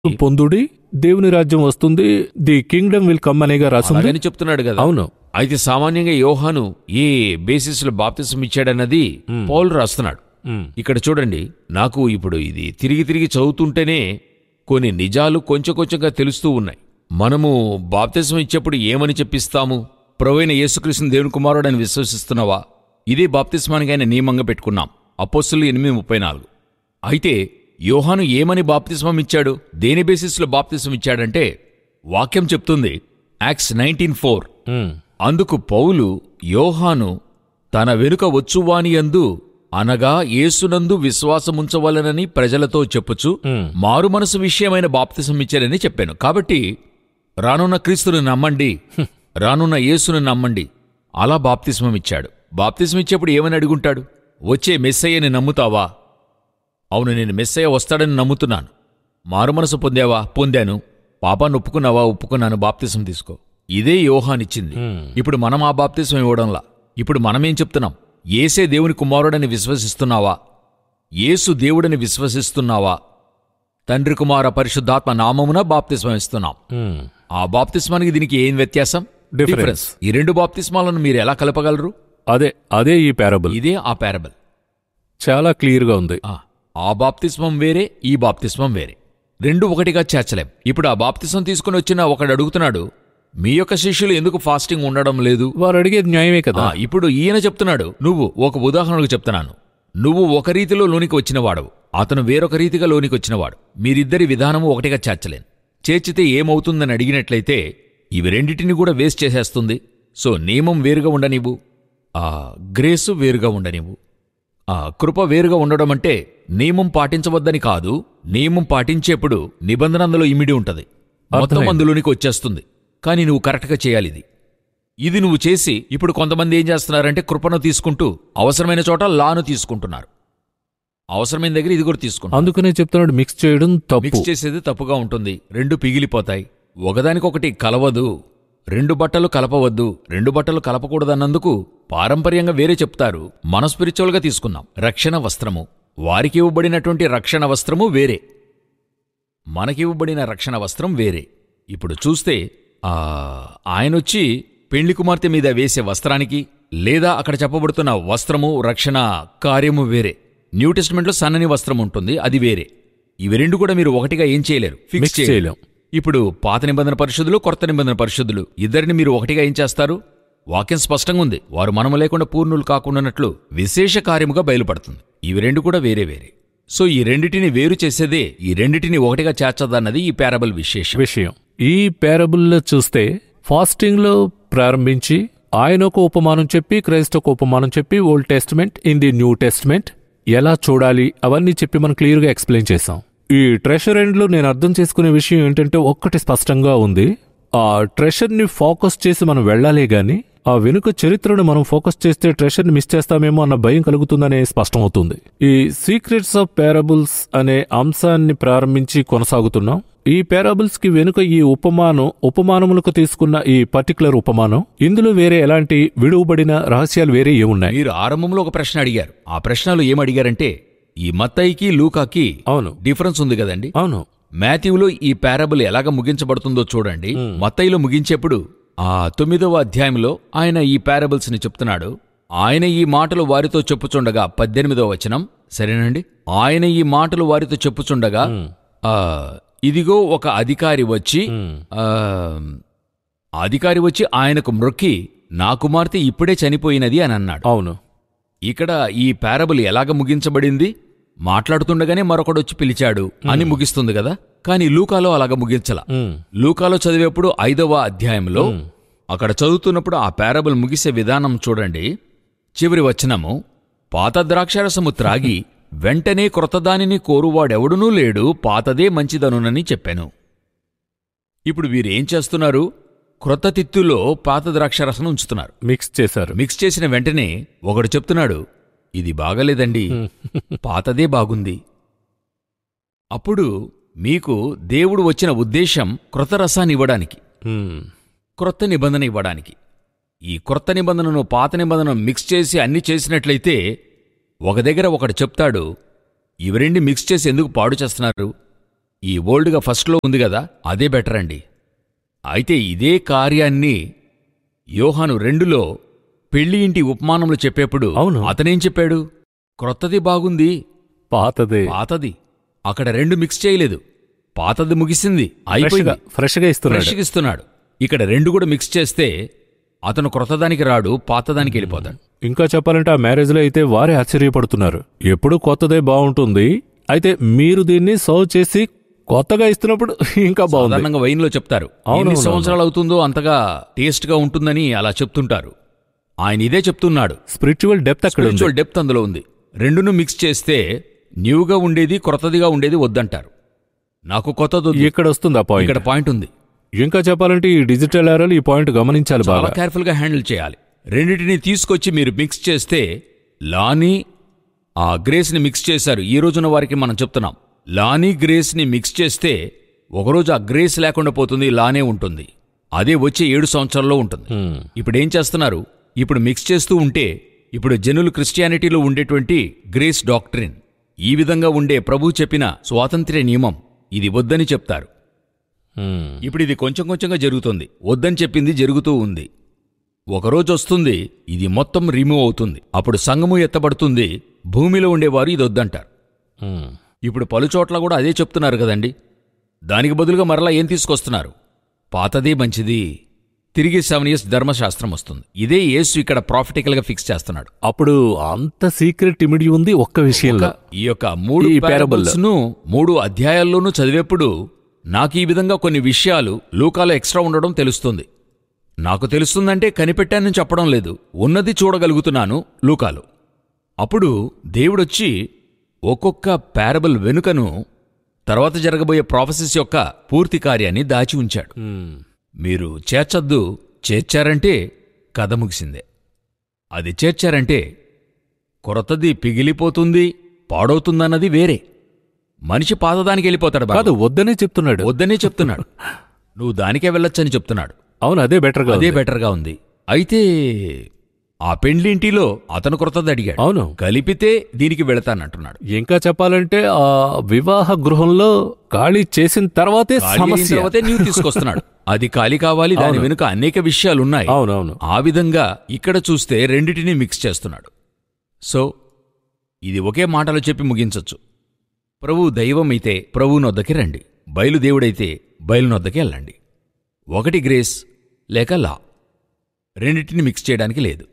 పొందుడి దేవుని రాజ్యం వస్తుంది ది కింగ్డమ్ విల్ కమ్ అనేగా రాసింది అలాగని చెప్తున్నాడు కదా అవును అయితే సామాన్యంగా యోహాను ఏ బేసిస్ లో బాప్తిసం ఇచ్చాడన్నది పౌలు రాస్తున్నాడు మ్. ఇక్కడ చూడండి నాకు ఇప్పుడు ఇది తిరిగి తిరిగి చదువుతుంటేనే కొన్ని నిజాలు కొంచెం కొంచెంగా తెలుస్తూ ఉన్నాయి మనము బాప్తిసం ఇచ్చేప్పుడు ఏమని చెప్పిస్తాము ప్రవైన యేసుకృష్ణ దేవుని కుమారుడని విశ్వసిస్తున్నావా ఇదే బాప్తిస్మానికి ఆయన నియమంగా పెట్టుకున్నాం అపోస్తులు ఎనిమిది ముప్పై నాలుగు అయితే యోహాను ఏమని బాప్తిస్మం ఇచ్చాడు దేని బేసిస్లో బాప్తిస్మం ఇచ్చాడంటే వాక్యం చెప్తుంది యాక్స్ నైన్టీన్ ఫోర్ మ్. అందుకు పౌలు యోహాను తన వెనుక వచ్చువానియందు అనగా యేసునందు విశ్వాసముంచవలనని ప్రజలతో చెప్పుచు మారు మనసు విషయమైన బాప్తిసం ఇచ్చారని చెప్పాను కాబట్టి రానున్న క్రీస్తును నమ్మండి రానున్న యేసును నమ్మండి అలా బాప్తిస్మం ఇచ్చాడు బాప్తిస్మం ఇచ్చేప్పుడు ఏమని అడుగుంటాడు వచ్చే మెస్సయ్యని నమ్ముతావా అవును నేను మెస్సయ్య వస్తాడని నమ్ముతున్నాను మారుమనసు పొందావా పొందాను పాపాన్ని ఒప్పుకున్నావా ఒప్పుకున్నాను బాప్తిసం తీసుకో ఇదే యోహానిచ్చింది ఇప్పుడు మనం ఆ బాప్తిసం ఇవ్వడంలా ఇప్పుడు మనమేం చెప్తున్నాం ఏసే దేవుని కుమారుడని విశ్వసిస్తున్నావా యేసు దేవుడని విశ్వసిస్తున్నావా తండ్రి కుమార పరిశుద్ధాత్మ నామమున బాప్తిస్మం ఇస్తున్నాం మ్. ఆ బాప్తిస్మానికి దీనికి ఏం వ్యత్యాసం Difference. ఈ రెండు బాప్తిస్మాలను మీరు ఎలా కలపగలరు అదే అదే ఈ పారబుల్ ఇదే ఆ పారబల్ చాలా క్లియర్ గా ఉంది ఆ, ఆ బాప్తిస్మం వేరే ఈ బాప్తిస్మం వేరే రెండు ఒకటిగా చేర్చలేం ఇప్పుడు ఆ బాప్తిస్మం తీసుకుని వచ్చిన ఒకడు అడుగుతున్నాడు మీ యొక్క శిష్యులు ఎందుకు ఫాస్టింగ్ ఉండడం లేదు వారు అడిగేది న్యాయమే కదా ఆ, ఇప్పుడు ఈయన చెప్తున్నాడు నువ్వు ఒక ఉదాహరణకు చెప్తున్నాను నువ్వు ఒక రీతిలో లోనికి వచ్చిన వాడవు అతను వేరొక రీతిగా లోనికి వచ్చినవాడు మీరిద్దరి విధానము ఒకటిగా చేర్చలేను చేర్చితే ఏమవుతుందని అడిగినట్లయితే ఇవి రెండిటిని కూడా వేస్ట్ చేసేస్తుంది సో నియమం వేరుగా ఉండనివ్వు ఆ గ్రేసు వేరుగా ఉండనివ్వు ఆ కృప వేరుగా ఉండడం అంటే నియమం పాటించవద్దని కాదు నియమం పాటించేప్పుడు నిబంధన అందులో ఇమిడి ఉంటది మొత్తం అర్థమైంది. అందులోనికి వచ్చేస్తుంది కానీ నువ్వు కరెక్ట్గా చేయాలి ఇది ఇది నువ్వు చేసి ఇప్పుడు కొంతమంది ఏం చేస్తున్నారంటే కృపను తీసుకుంటూ అవసరమైన చోట లాను తీసుకుంటున్నారు అవసరమైన దగ్గర ఇది కూడా తీసుకుంటారు అందుకనే చెప్తున్నాడు మిక్స్ చేయడం తప్పు మిక్స్ చేసేది తప్పుగా ఉంటుంది రెండు పిగిలిపోతాయి ఒకదానికొకటి కలవదు రెండు బట్టలు కలపవద్దు రెండు బట్టలు కలపకూడదన్నందుకు పారంపర్యంగా వేరే చెప్తారు మన స్పిరిచువల్గా తీసుకున్నాం రక్షణ వస్త్రము వారికి ఇవ్వబడినటువంటి రక్షణ వస్త్రము వేరే మనకివ్వబడిన రక్షణ వస్త్రం వేరే ఇప్పుడు చూస్తే ఆ ఆయనొచ్చి పెళ్లి కుమార్తె మీద వేసే వస్త్రానికి లేదా అక్కడ చెప్పబడుతున్న వస్త్రము రక్షణ కార్యము వేరే న్యూ టెస్ట్మెంట్లో సన్నని వస్త్రం ఉంటుంది అది వేరే ఇవి రెండు కూడా మీరు ఒకటిగా ఏం చేయలేరు ఫిక్స్ మిక్స్ చేయలేం ఇప్పుడు పాత నిబంధన పరిశుద్ధులు కొత్త నిబంధన పరిశుద్ధులు ఇద్దరిని మీరు ఒకటిగా ఏం చేస్తారు వాక్యం స్పష్టంగా ఉంది వారు మనము లేకుండా పూర్ణులు కాకుండానట్లు విశేష కార్యముగా బయలుపడుతుంది ఇవి రెండు కూడా వేరే వేరే సో ఈ రెండిటిని వేరు చేసేదే ఈ రెండిటిని ఒకటిగా చేర్చదన్నది ఈ పారబల్ విశేషం విషయం ఈ పారబుల్లో చూస్తే ఫాస్టింగ్ లో ప్రారంభించి ఆయన ఒక ఉపమానం చెప్పి క్రైస్ట్ ఒక ఉపమానం చెప్పి Old Testament in the New Testament ఎలా చూడాలి అవన్నీ చెప్పి మనం క్లియర్ గా ఎక్స్ప్లెయిన్ చేసాం ఈ ట్రెషర్ ఎండ్ లో నేను అర్థం చేసుకునే విషయం ఏంటంటే ఒక్కటి స్పష్టంగా ఉంది ఆ ట్రెషర్ ని ఫోకస్ చేసి మనం వెళ్ళాలి గాని ఆ వెనుక చరిత్రను మనం ఫోకస్ చేస్తే ట్రెషర్ ని మిస్ చేస్తామేమో అన్న భయం కలుగుతుందనే స్పష్టమవుతుంది ఈ సీక్రెట్స్ ఆఫ్ పారబుల్స్ అనే అంశాన్ని ప్రారంభించి కొనసాగుతున్నాం ఈ పారాబుల్స్ కి వెనుక ఈ ఉపమానం ఉపమానములకు తీసుకున్న ఈ పర్టికులర్ ఉపమానం ఇందులో వేరే ఎలాంటి విడువబడిన రహస్యాలు వేరే ఏమున్నాయి మీరు ఆరంభంలో ఒక ప్రశ్న అడిగారు ఆ ప్రశ్నలో ఏం అడిగారంటే ఈ మత్తయికి లూకాకి అవును డిఫరెన్స్ ఉంది కదండి అవును మాథ్యూలో ఈ పారబుల్ ఎలాగ ముగించబడుతుందో చూడండి మత్తయిలో ముగించేప్పుడు ఆ తొమ్మిదవ అధ్యాయంలో ఆయన ఈ పారబుల్స్ ని చెప్తున్నాడు ఆయన ఈ మాటలు వారితో చెప్పుచుండగా పద్దెనిమిదవ వచనం సరేనండి ఆయన ఈ మాటలు వారితో చెప్పుచుండగా ఆ ఇదిగో ఒక అధికారి వచ్చి ఆ అధికారి వచ్చి ఆయనకు మ్రొక్కి నా కుమార్తె ఇప్పుడే చనిపోయినది అని అన్నాడు అవును ఇక్కడ ఈ పారబుల్ ఎలాగ ముగించబడింది మాట్లాడుతుండగానే మరొకడొచ్చి పిలిచాడు అని ముగిస్తుంది కదా కానీ లూకాలో అలాగ ముగించల ఉమ్, లూకాలో చదివేప్పుడు ఐదవ అధ్యాయంలో అక్కడ చదువుతున్నప్పుడు ఆ పారబుల్ ముగిసే విధానం చూడండి చివరి వచనము పాత ద్రాక్షారసము త్రాగి వెంటనే క్రొత్తదానిని కోరువాడెవడునూ లేడు పాతదే మంచిదనునని చెప్పాను ఇప్పుడు వీరేం చేస్తున్నారు క్రొత్త తిత్తులో పాత ద్రాక్షారసం ఉంచుతున్నారు మిక్స్ చేశారు మిక్స్ చేసిన వెంటనే ఒకడు చెప్తున్నాడు ఇది బాగలేదండి పాతదే బాగుంది అప్పుడు మీకు దేవుడు వచ్చిన ఉద్దేశం క్రొత్త రసాన్ని ఇవ్వడానికి ఉమ్, క్రొత్త నిబంధన ఇవ్వడానికి ఈ క్రొత్త నిబంధనను పాత నిబంధనను మిక్స్ చేసి అన్ని చేసినట్లయితే ఒక దగ్గర ఒకడు చెప్తాడు ఇవి రెండు మిక్స్ చేసి ఎందుకు పాడు చేస్తున్నారు ఈ ఓల్డ్గా ఫస్ట్లో ఉంది కదా అదే బెటర్ అండి అయితే ఇదే కార్యాన్ని యోహాను రెండులో పెళ్లి ఇంటి ఉపమానంలో చెప్పేప్పుడు అవును. అతనేం చెప్పాడు క్రొత్తది బాగుంది పాతదే పాతది అక్కడ రెండు మిక్స్ చేయలేదు పాతది ముగిసింది ఫ్రెష్గా అయిపోయింది ఫ్రెష్గా ఇస్తున్నాడు ఫ్రెష్గా ఇస్తున్నాడు ఇక్కడ రెండు కూడా మిక్స్ చేస్తే అతను క్రొత్తదానికి రాడు పాతదానికి వెళ్ళిపోతాడు ఇంకా చెప్పాలంటే ఆ మ్యారేజ్లో అయితే వారే ఆశ్చర్యపడుతున్నారు ఎప్పుడు కొత్తదే బాగుంటుంది అయితే మీరు దీన్ని సర్వ్ చేసి కొత్తగా ఇస్తున్నప్పుడు ఇంకా బాగుంది సాధారణంగా వైన్లో చెప్తారు అవునవును. ఎన్ని సంవత్సరాలు అవుతుందో అంతగా టేస్ట్గా ఉంటుందని అలా చెప్తుంటారు ఆయన ఇదే చెప్తున్నాడు స్పిరిచువల్ డెప్త్ అక్కడ ఉంది స్పిరిచువల్ డెప్త్ అందులో ఉంది రెండును మిక్స్ చేస్తే న్యూగా ఉండేది క్రొత్తదిగా ఉండేది వద్దంటారు నాకు కొత్తది వద్దు. ఇక్కడ వస్తుంది ఆ పాయింట్ ఇక్కడ పాయింట్ ఉంది ఇంకా చెప్పాలంటే ఈ డిజిటల్ ఎరాలు ఈ పాయింట్ గమనించాలి చాలా బాగా కేర్ఫుల్ గా హ్యాండిల్ చేయాలి రెండింటిని తీసుకొచ్చి మీరు మిక్స్ చేస్తే లాని ఆ గ్రేస్ ని మిక్స్ చేశారు ఈ రోజున వారికి మనం చెప్తున్నాం లాని గ్రేస్ ని మిక్స్ చేస్తే ఒకరోజు ఆ గ్రేస్ లేకుండా పోతుంది లానే ఉంటుంది అదే వచ్చే ఏడు సంవత్సరాల్లో ఉంటుంది హ్మ్. ఇప్పుడు ఏం చేస్తున్నారు ఇప్పుడు మిక్స్ చేస్తూ ఉంటే ఇప్పుడు జనులు క్రిస్టియానిటీలో ఉండేటువంటి గ్రేస్ డాక్ట్రిన్ ఈ విధంగా ఉండే ప్రభు చెప్పిన స్వాతంత్ర్య నియమం ఇది వద్దని చెప్తారు హ్మ్. ఇప్పుడు ఇది కొంచెం కొంచెంగా జరుగుతుంది వద్దని చెప్పింది జరుగుతూ ఉంది ఒకరోజు వస్తుంది ఇది మొత్తం రిమూవ్ అవుతుంది అప్పుడు సంగము ఎత్తబడుతుంది భూమిలో ఉండేవారు ఇది వద్దంటారు హ్మ్. ఇప్పుడు పలుచోట్ల కూడా అదే చెప్తున్నారు కదండి దానికి బదులుగా మరలా ఏం తీసుకొస్తున్నారు పాతదే మంచిది తిరిగి సెవెన్ ఇయర్స్ ధర్మశాస్త్రం వస్తుంది ఇదే యేసు ఇక్కడ ప్రాఫిటికల్గా ఫిక్స్ చేస్తున్నాడు అప్పుడు అంత సీక్రెట్ ఇమిడి ఉంది ఒక్క విషయంలో ఈ యొక్క మూడు ఈ parable. parables ను మూడు అధ్యాయాల్లోనూ చదివేప్పుడు నాకు ఈ విధంగా కొన్ని విషయాలు లూకాలో ఎక్స్ట్రా ఉండడం తెలుస్తుంది నాకు తెలుస్తుందంటే కనిపెట్టానని చెప్పడం లేదు ఉన్నది చూడగలుగుతున్నాను లూకాలో అప్పుడు దేవుడొచ్చి ఒక్కొక్క పారబుల్ వెనుకను తర్వాత జరగబోయే ప్రాఫెసెస్ యొక్క పూర్తి కార్యాన్ని దాచి ఉంచాడు హ్మ్. మీరు చేర్చద్దు చేర్చారంటే కథ ముగిసిందే అది చేర్చారంటే కొరతది పిగిలిపోతుంది పాడవుతుందన్నది వేరే మనిషి పాతదానికి వెళ్ళిపోతాడు బాబు. కాదు వద్దనే చెప్తున్నాడు వద్దనే చెప్తున్నాడు నువ్వు దానికే వెళ్ళొచ్చని చెప్తున్నాడు అవును అదే బెటర్ గా అదే ఉంది. బెటర్గా ఉంది అయితే ఆ పెండ్లింటిలో అతను కొరతది అడిగాడు అవును కలిపితే దీనికి వెళతానంటున్నాడు ఇంకా చెప్పాలంటే ఆ వివాహ గృహంలో ఖాళీ చేసిన తర్వాతే ఖాళీ అయిన సమస్య తర్వాతే నీవు తీసుకొస్తున్నాడు అది ఖాళీ కావాలి దాని అవును. వెనుక అనేక విషయాలున్నాయి అవునవును ఆ విధంగా ఇక్కడ చూస్తే రెండిటిని మిక్స్ చేస్తున్నాడు సో ఇది ఒకే మాటలో చెప్పి ముగించొచ్చు ప్రభు దైవమైతే ప్రభువునొద్దకి రండి బయలుదేవుడైతే బయలునొద్దకి వెళ్ళండి ఒకటి గ్రేస్ లేక లా రెండిటిని మిక్స్ చేయడానికి లేదు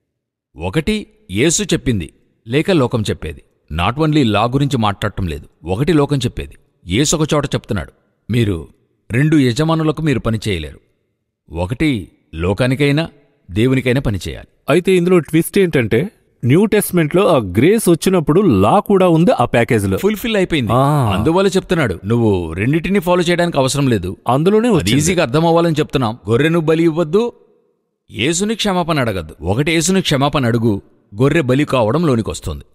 ఒకటి యేసు చెప్పింది లేక లోకం చెప్పేది నాట్ ఓన్లీ లా గురించి మాట్లాడటం లేదు ఒకటి లోకం చెప్పేది యేసు ఒక చోట చెప్తున్నాడు మీరు రెండు యజమానులకు మీరు పని చేయలేరు ఒకటి లోకానికైనా దేవునికైనా పని చేయాలి అయితే ఇందులో ట్విస్ట్ ఏంటంటే న్యూ టెస్ట్మెంట్ లో ఆ గ్రేస్ వచ్చినప్పుడు లా కూడా ఉంది ఆ ప్యాకేజ్ లో ఫుల్ఫిల్ అయిపోయింది ఆ. అందువల్ల చెప్తున్నాడు నువ్వు రెండింటిని ఫాలో చేయడానికి అవసరం లేదు అందులోనే అది వచ్చింది ఈజీగా అర్థం అవ్వాలని చెప్తున్నాం గొర్రెను బలి ఇవ్వద్దు యేసుని క్షమాపణ అడగద్దు ఒకటి యేసుని క్షమాపణ అడుగు గొర్రె బలి కావడం లోనికి వస్తుంది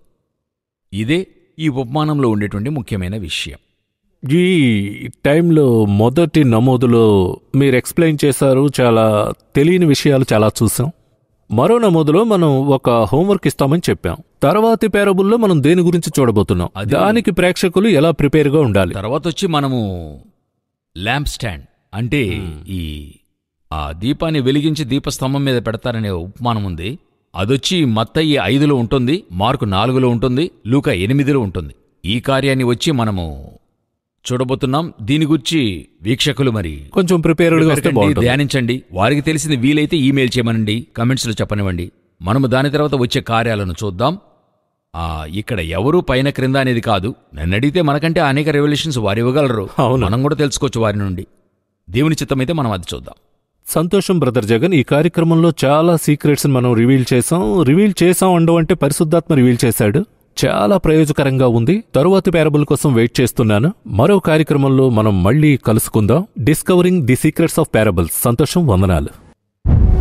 ఇదే ఈ ఉపమానంలో ఉండేటువంటి ముఖ్యమైన విషయం ఈ టైంలో మొదటి నమోదులో మీరు ఎక్స్ప్లెయిన్ చేశారు చాలా తెలియని విషయాలు చాలా చూసాం మరో నమోదులో మనం ఒక హోంవర్క్ ఇస్తామని చెప్పాం తర్వాతి పేరబుల్లో మనం దేని గురించి చూడబోతున్నాం అది- దానికి ప్రేక్షకులు ఎలా ప్రిపేర్ గా ఉండాలి తర్వాత వచ్చి మనము ల్యాంప్ స్టాండ్ అంటే ఈ ఆ దీపాన్ని వెలిగించి దీపస్తంభం మీద పెడతారనే ఉపమానం ఉంది అదొచ్చి మత్తయి ఐదులో ఉంటుంది మార్కు నాలుగులో ఉంటుంది లూక ఎనిమిదిలో ఉంటుంది ఈ కార్యాన్ని వచ్చి మనము చూడబోతున్నాం దీని గురించి వీక్షకులు మరి కొంచెం ప్రిపేర్డ్ గా వస్తే ప్రిపేర్ కండి, బాగుంటుంది ధ్యానించండి వారికి తెలిసింది వీలైతే ఈమెయిల్ చేయమనండి కమెంట్స్లో చెప్పనివ్వండి మనము దాని తర్వాత వచ్చే కార్యాలను చూద్దాం ఆ ఇక్కడ ఎవరు పైన క్రింద అనేది కాదు నన్ను అడిగితే మనకంటే అనేక రెవల్యూషన్స్ వారు ఇవ్వగలరు అవును. మనం కూడా తెలుసుకోవచ్చు వారి నుండి దేవుని చిత్తమైతే మనం అది చూద్దాం సంతోషం బ్రదర్ జగన్ ఈ కార్యక్రమంలో చాలా సీక్రెట్స్ మనం రివీల్ చేసాం రివీల్ చేసాం అండం అంటే పరిశుద్ధాత్మ రివీల్ చేశాడు చాలా ప్రయోజకరంగా ఉంది తరువాతి పేరబుల్ కోసం వెయిట్ చేస్తున్నాను మరో కార్యక్రమంలో మనం మళ్ళీ కలుసుకుందాం discovering the secrets of parables సంతోషం వందనాలు